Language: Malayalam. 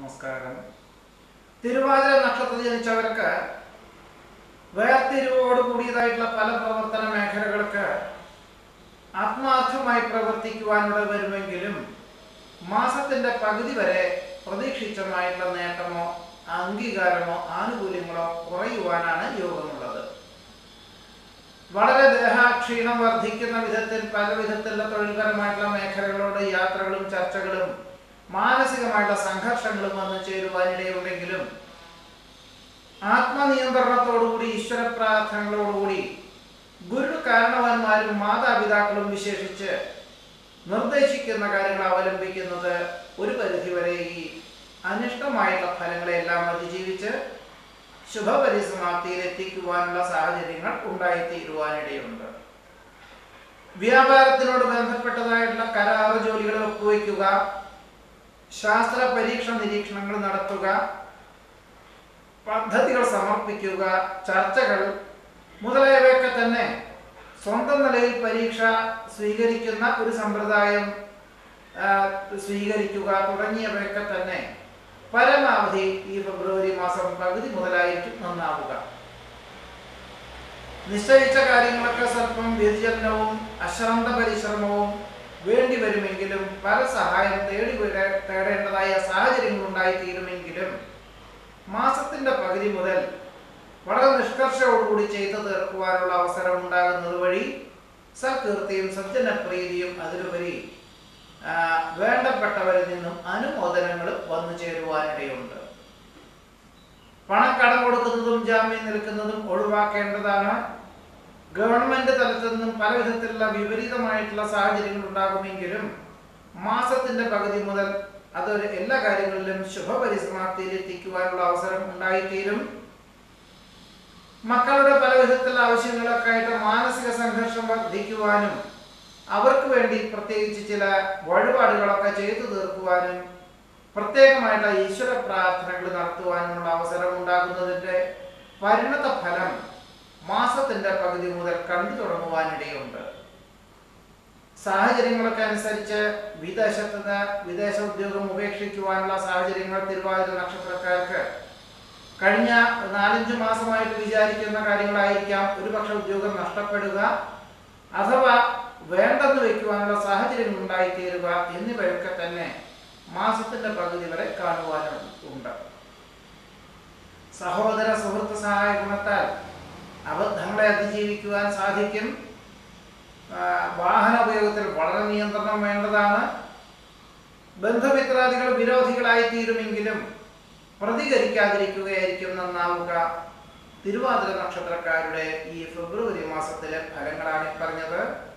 നമസ്കാരം തിരുവാതിര നക്ഷത്രത്തിൽ ജനിച്ചവർക്ക് വേർതിരിവോട് കൂടിയതായിട്ടുള്ള പല പ്രവർത്തന മേഖലകൾക്ക് ആത്മാർത്ഥമായി പ്രവർത്തിക്കുവാനിട വരുമെങ്കിലും മാസത്തിന്റെ പകുതി വരെ പ്രതീക്ഷിച്ചമായിട്ടുള്ള നേട്ടമോ അംഗീകാരമോ ആനുകൂല്യങ്ങളോ കുറയുവാനാണ് യോഗമുള്ളത് വളരെ ദേഹാക്ഷീണം വർദ്ധിക്കുന്ന വിധത്തിൽ പല വിധത്തിലുള്ള തൊഴിൽപരമായിട്ടുള്ള മേഖലകളോട് യാത്രകളും ചർച്ചകളും മാനസികമായിട്ടുള്ള സംഘർഷങ്ങളും വന്നു ചേരുവാനിടയുണ്ടെങ്കിലും ആത്മനിയന്ത്രണത്തോടുകൂടി ഈശ്വര പ്രാർത്ഥനകളോടുകൂടി ഗുരു കാരണവന്മാരും മാതാപിതാക്കളും വിശേഷിച്ച് നിർദ്ദേശിക്കുന്ന കാര്യങ്ങൾ അവലംബിക്കുന്നത് ഒരു പരിധിവരെ ഈ അനിഷ്ടമായിട്ടുള്ള ഫലങ്ങളെല്ലാം അതിജീവിച്ച് ശുഭപരിസമാപ്തിയിൽ എത്തിക്കുവാനുള്ള സാഹചര്യങ്ങൾ ഉണ്ടായിത്തീരുവാനിടയുണ്ട് വ്യാപാരത്തിനോട് ബന്ധപ്പെട്ടതായിട്ടുള്ള കരാറ് ജോലികൾ ഒപ്പുവയ്ക്കുക ശാസ്ത്ര പരീക്ഷ നിരീക്ഷണങ്ങൾ നടത്തുക പദ്ധതികൾ സമർപ്പിക്കുക ചർച്ചകൾ മുതലായവയൊക്കെ തന്നെ സ്വന്തം നിലയിൽ പരീക്ഷ സ്വീകരിക്കുന്ന ഒരു സമ്പ്രദായം ആ, സ്വീകരിക്കുക തുടങ്ങിയവയൊക്കെ തന്നെ പരമാവധി ഈ ഫെബ്രുവരി മാസം പകുതി മുതലായിരിക്കും നന്നാവുക നിശ്ചയിച്ച കാര്യങ്ങളൊക്കെ സ്വല്പം വ്യതിചലനവും അശ്രദ്ധ പരിശ്രമവും വേണ്ടി വരുമെങ്കിലും പല സഹായം തേടി വീഴ- തേടേണ്ടതായ സാഹചര്യങ്ങൾ ഉണ്ടായിത്തീരുമെങ്കിലും മാസത്തിന്റെ പകുതി മുതൽ വളരെ നിഷ്കർഷയോടുകൂടി ചെയ്തു തീർക്കുവാനുള്ള അവസരം ഉണ്ടാകുന്നത് വഴി സൽകീർത്തിയും സജ്ജനപ്രീതിയും അതിലുപരി ആ, വേണ്ടപ്പെട്ടവരിൽ നിന്നും അനുമോദനങ്ങൾ വന്നു ചേരുവാനിടയുണ്ട് പണക്കടം കൊടുക്കുന്നതും ജാമ്യം നിൽക്കുന്നതും ഒഴിവാക്കേണ്ടതാണ് ഗവൺമെന്റ് തലത്തിൽ നിന്നും പല വിധത്തിലുള്ള വിപരീതമായിട്ടുള്ള സാഹചര്യങ്ങൾ ഉണ്ടാകുമെങ്കിലും മാസത്തിന്റെ പകുതി മുതൽ അതൊരു എല്ലാ കാര്യങ്ങളിലും ശുഭപരിസമാപ്തിയിൽ എത്തിക്കുവാനുള്ള അവസരം ഉണ്ടായിത്തീരും മക്കളുടെ പല വിധത്തിലുള്ള ആവശ്യങ്ങളൊക്കെ ആയിട്ട് മാനസിക സംഘർഷം വർദ്ധിക്കുവാനും അവർക്ക് വേണ്ടി പ്രത്യേകിച്ച് ചില വഴിപാടുകളൊക്കെ ചെയ്തു തീർക്കുവാനും പ്രത്യേകമായിട്ട് ഈശ്വര പ്രാർത്ഥനകൾ നടത്തുവാനുമുള്ള അവസരം ഉണ്ടാകുന്നതിൻ്റെ പരിണത ഫലം മാസത്തിന്റെ പകുതി മുതൽ കണ്ടു തുടങ്ങുവാനിടയുണ്ട് സാഹചര്യങ്ങളൊക്കെ അനുസരിച്ച് വിദേശത്ത് നിന്ന് വിദേശ ഉദ്യോഗം ഉപേക്ഷിക്കുവാനുള്ള സാഹചര്യങ്ങൾ തിരുവാതിര നക്ഷത്രക്കാർക്ക് കഴിഞ്ഞ നാലഞ്ച് മാസമായിട്ട് വിചാരിക്കുന്ന കാര്യങ്ങളായിരിക്കാം ഒരുപക്ഷെ ഉദ്യോഗം നഷ്ടപ്പെടുക അഥവാ വേണ്ടെന്ന് വെക്കുവാനുള്ള സാഹചര്യങ്ങൾ ഉണ്ടായിത്തീരുക എന്നിവയൊക്കെ തന്നെ മാസത്തിന്റെ പകുതി വരെ കാണുവാനുണ്ട് സഹോദര സുഹൃത്ത് സഹായ ഗുണത്താൽ അബദ്ധങ്ങളെ അതിജീവിക്കുവാൻ സാധിക്കും ആ, വാഹന ഉപയോഗത്തിൽ വളരെ നിയന്ത്രണം വേണ്ടതാണ് ബന്ധുമിത്രാദികൾ വിരോധികളായി തീരുമെങ്കിലും പ്രതികരിക്കാതിരിക്കുകയായിരിക്കും നന്നാവുക തിരുവാതിര നക്ഷത്രക്കാരുടെ ഈ ഫെബ്രുവരി മാസത്തിലെ ഫലങ്ങളാണ് ഈ പറഞ്ഞത്